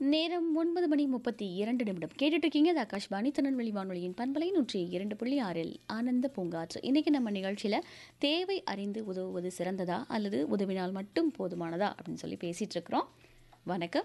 நேரம் ஒன்பது மணி முப்பத்தி இரண்டு நிமிடம் கேட்டுட்டு இருக்கீங்க இது ஆகாஷ்வாணி திருநெல்வேலி வானொலியின் பண்பலை நூற்றி இரண்டு புள்ளி ஆறில் ஆனந்த பூங்காற்று இன்னைக்கு நம்ம நிகழ்ச்சியில் தேவை அறிந்து உதவுவது சிறந்ததா அல்லது உதவினால் மட்டும் போதுமானதா அப்படின்னு சொல்லி பேசிட்டு இருக்கிறோம் வணக்கம்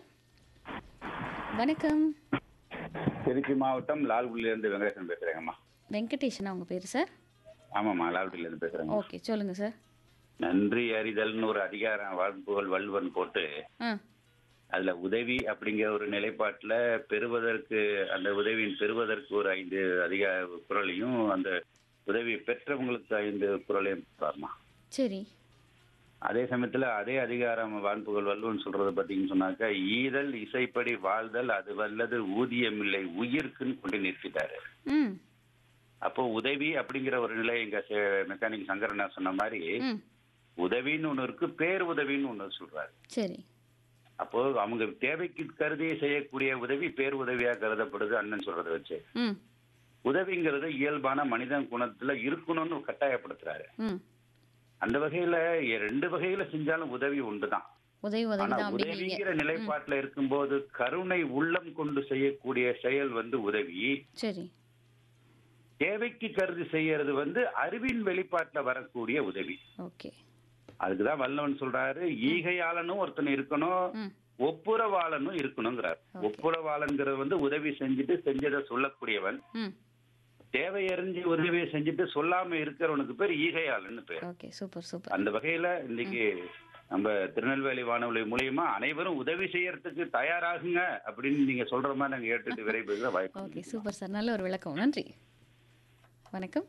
வணக்கம் திருச்சி மாவட்டம் லால்குடியிலேருந்து வெங்கடேசன் பேசுறேங்கம்மா வெங்கடேஷன் அவங்க பேர் சார் ஆமாம்மா லால்குடியிலேருந்து பேசுறேங்க ஓகே சொல்லுங்க சார் நன்றி அறிதல்னு ஒரு அதிகாரம் வாழ்ப்புகள் வள்ளுவன் போட்டு ஆ அதுல உதவி அப்படிங்கிற ஒரு நிலைப்பாட்டுல பெறுவதற்கு அந்த உதவியின் பெறுவதற்கு ஒரு ஐந்து அதிகார குரலையும் அந்த உதவி பெற்றவங்களுக்கு ஐந்து குரலையும் பாருமா சரி அதே சமயத்துல அதே அதிகாரம் வான்புகள் வள்ளுவன் சொல்றது பார்த்தீங்கன்னு சொன்னாக்கா ஈதல் இசைப்படி வாழ்தல் அது வல்லது ஊதியமில்லை உயிர்க்குன்னு கொண்டு நிறுத்திட்டாரு ம் அப்போ உதவி அப்படிங்கிற ஒரு நிலை எங்க மெக்கானிக் சங்கரனா சொன்ன மாதிரி ம் உதவின்னு ஒண்ணு இருக்கு பேர் உதவின்னு ஒண்ணு சொல்றாரு சரி அப்போ அவங்க தேவைக்கு கருதி செய்யக்கூடிய உதவி பேர் உதவியா கருதப்படுது அண்ணன் சொல்றதை வச்சு ம் உதவிங்கிறது இயல்பான மனிதன் குணத்துல இருக்கணும்னு கட்டாயப்படுத்துறாரு ம் அந்த வகையில எ- ரெண்டு வகையில செஞ்சாலும் உதவி உண்டுதான் உதவி உதவி ஆனா தான் அப்படிங்கிறீங்க உதவிங்கிற நிலைப்பாட்டுல இருக்கும்போது கருணை உள்ளம் கொண்டு செய்யக்கூடிய செயல் வந்து உதவி சரி தேவைக்கு கருதி செய்யறது வந்து அறிவின் வெளிப்பாட்டுல வரக்கூடிய உதவி ஓகே அதுக்குதான் வல்லவன் சொல்றாரு ஈகையாளனும் ஒருத்தன் இருக்கணும் ம் ஒப்புரவாளனும் இருக்கணுங்கிறார் ஒப்புரவாளன்கிறது வந்து உதவி செஞ்சுட்டு செஞ்சதை சொல்லக்கூடியவன் ம் தேவையறிஞ்சு உதவியை செஞ்சுட்டு சொல்லாம இருக்கிறவனுக்கு பேர் ஈகையாளன்னு பேர் ஓகே சூப்பர் சூப்பர் அந்த வகையில இன்னைக்கு நம்ம திருநெல்வேலி வானொலி மூலியமா அனைவரும் உதவி செய்யறதுக்கு தயாராகுங்க அப்படின்னு நீங்க சொல்ற மாதிரி நாங்க ஏற்றுட்டு விரைவில் வாய்ப்பு ஓகே சூப்பர் சார் நல்ல ஒரு விளக்கம் நன்றி வணக்கம்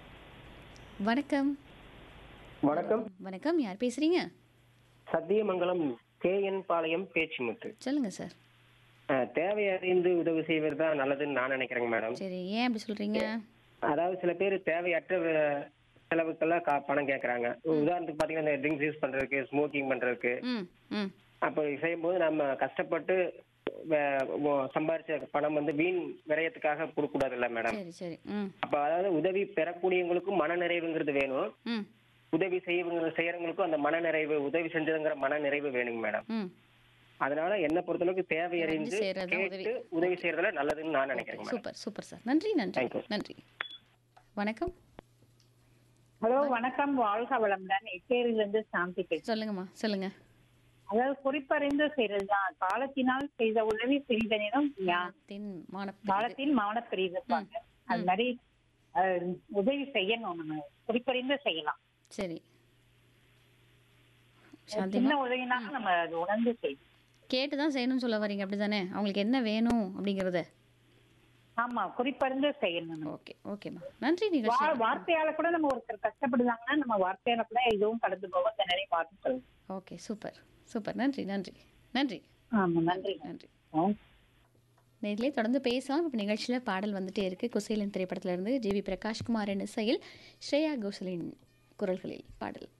வணக்கம் வணக்கம் வணக்கம் யார் பேசுறீங்க சத்தியமங்கலம் கேஎன் பாளையம் பேச்சுமுத்து சொல்லுங்க சார் அஹ், தேவை அறிந்து உதவி செய்வது தான் நல்லதுன்னு நான் நினைக்கிறேங்க மேடம் சரி ஏன் அப்படி சொல்றீங்க அதாவது சில பேர் தேவையற்ற அஹ், செலவுக்கெல்லாம் கா- பணம் கேட்கறாங்க உதாரணத்துக்கு பாத்தீங்கன்னா இந்த ட்ரிங்க்ஸ் யூஸ் பண்றதுக்கு ஸ்மோக்கிங் பண்றதுக்கு ம் ம் அப்போ செய்யும்போது நம்ம கஷ்டப்பட்டு வே- ஓ- சம்பாரிச்ச பணம் வந்து வீண் விரயத்துக்காக கொடுக்க கூடாதுல்ல மேடம் சரி சரி ம் அப்ப அதாவது உதவி பெறக்கூடியவங்களுக்கும் மன நிறைவுங்கிறது வேணும் ம் உதவி செய்யவங்க செய்யறவங்களுக்கும் அந்த மன நிறைவு உதவி செஞ்சதுங்கிற மன நிறைவு வேணுங்க மேடம் ம் அதனால என்ன பொறுத்தளவுக்கு தேவை அறிந்து அறிந்து செய்யறதுதான் உதவி. கேட்டு உதவி செய்யறதுல நல்லதுன்னு நான் ஓகே நினைக்கிறேன் மேடம். சூப்பர் சூப்பர் சார் நன்றி நன்றி Thank you. நன்றி வணக்கம் ஹலோ வணக்கம் வாழ்க வளம்தான் எட்டேரியில இருந்து சாந்தி பேசுறேன் சொல்லுங்கம்மா சொல்லுங்க அதாவது குறிப்பறிந்து செய்யறதுதான் காலத்தினால் செய்த உதவி சிறிதனிடம் ஞானத்தின் மானப்பெரிது. காலத்தில் மௌன பிரிவுப்பாங்க அது மாதிரி அஹ், உதவி செய்யணும் நம்ம குறிப்பறிந்து செய்யலாம் சரி சாந்திமா சின்ன உதவினாலும் நம்ம அது உணர்ந்து செய்யணும் கேட்டு தான் செய்யணும்னு சொல்ல வரீங்க அப்படிதானே அவங்களுக்கு என்ன வேணும் அப்படிங்கறத ஆமா குறிப்பறிந்து செய்யணும் நம்ம. ஓகே ஓகேம்மா நன்றி நிகழ்ச்சி வா- வார்த்தையால கூட நம்ம ஒருத்தர் கஷ்டப்படுறாங்கன்னா நம்ம வார்த்தையால கூட இதுவும் கடந்து போக அந்த நிறைய வார்த்தை சொல்லணும் ஓகே சூப்பர் சூப்பர் நன்றி நன்றி நன்றி ஆமா நன்றி நன்றி ஆ. நேரிலே தொடர்ந்து பேசலாம் இப்போ நிகழ்ச்சியில் பாடல் வந்துட்டே இருக்கு குசேலன் திரைப்படத்திலிருந்து ஜி வி பிரகாஷ்குமாரின் இசையில் ஸ்ரேயா கோஷலின் குரல்களில் பாடல்